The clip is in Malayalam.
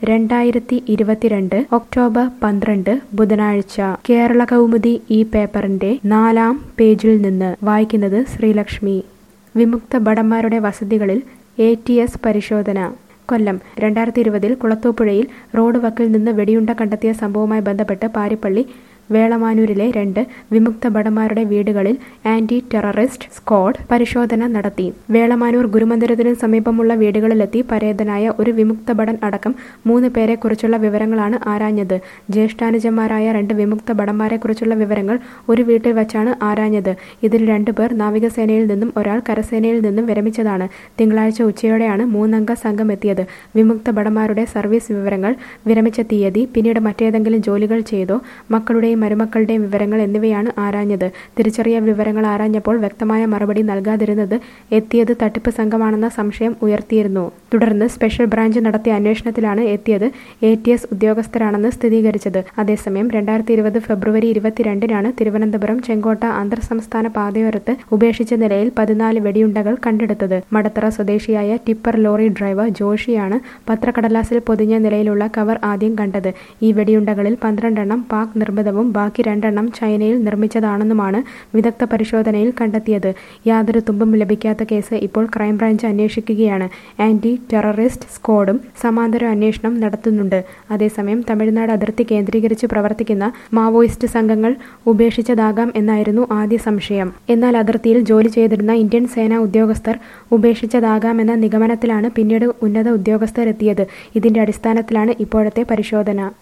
രണ്ടായിരത്തി ഇരുപത്തിരണ്ട് ഒക്ടോബർ പന്ത്രണ്ട് ബുധനാഴ്ച കേരള കൗമുദി ഈ പേപ്പറിന്റെ നാലാം പേജിൽ നിന്ന് വായിക്കുന്നത് ശ്രീലക്ഷ്മി വിമുക്ത ഭടന്മാരുടെ വസതികളിൽ എ ടി എസ് പരിശോധന കൊല്ലം രണ്ടായിരത്തി ഇരുപതിൽ കുളത്തൂപ്പുഴയിൽ റോഡ് വക്കിൽ നിന്ന് വെടിയുണ്ട കണ്ടെത്തിയ സംഭവവുമായി ബന്ധപ്പെട്ട് പാരിപ്പള്ളി വേളമാനൂരിലെ രണ്ട് വിമുക്ത ഭടന്മാരുടെ വീടുകളിൽ ആന്റി ടെററിസ്റ്റ് സ്ക്വാഡ് പരിശോധന നടത്തി വേളമാനൂർ ഗുരുമന്ദിരത്തിനു സമീപമുള്ള വീടുകളിലെത്തി പരേതനായ ഒരു വിമുക്ത ഭടൻ അടക്കം മൂന്ന് പേരെക്കുറിച്ചുള്ള വിവരങ്ങളാണ് ആരാഞ്ഞത് ജ്യേഷ്ഠാനുജന്മാരായ രണ്ട് വിമുക്ത ഭടന്മാരെക്കുറിച്ചുള്ള വിവരങ്ങൾ ഒരു വീട്ടിൽ വച്ചാണ് ആരാഞ്ഞത് ഇതിൽ രണ്ടുപേർ നാവികസേനയിൽ നിന്നും ഒരാൾ കരസേനയിൽ നിന്നും വിരമിച്ചതാണ് തിങ്കളാഴ്ച ഉച്ചയോടെയാണ് മൂന്നംഗ സംഘം എത്തിയത് വിമുക്ത ഭടന്മാരുടെ സർവീസ് വിവരങ്ങൾ വിരമിച്ച തീയതി പിന്നീട് മറ്റേതെങ്കിലും ജോലികൾ ചെയ്തോ മക്കളുടെയും മരുമക്കളുടെയും വിവരങ്ങൾ എന്നിവയാണ് ആരാഞ്ഞത് തിരിച്ചറിയൽ വിവരങ്ങൾ ആരാഞ്ഞപ്പോൾ വ്യക്തമായ മറുപടി നൽകാതിരുന്നത് എത്തിയത് തട്ടിപ്പ് സംഘമാണെന്ന സംശയം ഉയർത്തിയിരുന്നു തുടർന്ന് സ്പെഷ്യൽ ബ്രാഞ്ച് നടത്തിയ അന്വേഷണത്തിലാണ് എത്തിയത് എ ടി എസ് ഉദ്യോഗസ്ഥരാണെന്ന് സ്ഥിരീകരിച്ചത് അതേസമയം രണ്ടായിരത്തി ഇരുപത് ഫെബ്രുവരി ഇരുപത്തിരണ്ടിനാണ് തിരുവനന്തപുരം ചെങ്കോട്ട അന്തർ സംസ്ഥാന പാതയോരത്ത് ഉപേക്ഷിച്ച നിലയിൽ പതിനാല് വെടിയുണ്ടകൾ കണ്ടെടുത്തത് മടത്തറ സ്വദേശിയായ ടിപ്പർ ലോറി ഡ്രൈവർ ജോഷിയാണ് പത്രക്കടലാസിൽ പൊതിഞ്ഞ നിലയിലുള്ള കവർ ആദ്യം കണ്ടത് ഈ വെടിയുണ്ടകളിൽ പന്ത്രണ്ടെണ്ണം പാക് നിർമ്മിതവും ബാക്കി രണ്ടെണ്ണം ചൈനയിൽ നിർമ്മിച്ചതാണെന്നുമാണ് വിദഗ്ധ പരിശോധനയിൽ കണ്ടെത്തിയത് യാതൊരു തുമ്പും ലഭിക്കാത്ത കേസ് ഇപ്പോൾ ക്രൈംബ്രാഞ്ച് അന്വേഷിക്കുകയാണ് ആന്റി ടെററിസ്റ്റ് സ്ക്വാഡും സമാന്തര അന്വേഷണം നടത്തുന്നുണ്ട് അതേസമയം തമിഴ്നാട് അതിർത്തി കേന്ദ്രീകരിച്ച് പ്രവർത്തിക്കുന്ന മാവോയിസ്റ്റ് സംഘങ്ങൾ ഉപേക്ഷിച്ചതാകാം എന്നായിരുന്നു ആദ്യ സംശയം എന്നാൽ അതിർത്തിയിൽ ജോലി ചെയ്തിരുന്ന ഇന്ത്യൻ സേനാ ഉദ്യോഗസ്ഥർ ഉപേക്ഷിച്ചതാകാമെന്ന നിഗമനത്തിലാണ് പിന്നീട് ഉന്നത ഉദ്യോഗസ്ഥരെത്തിയത് ഇതിന്റെ അടിസ്ഥാനത്തിലാണ് ഇപ്പോഴത്തെ പരിശോധന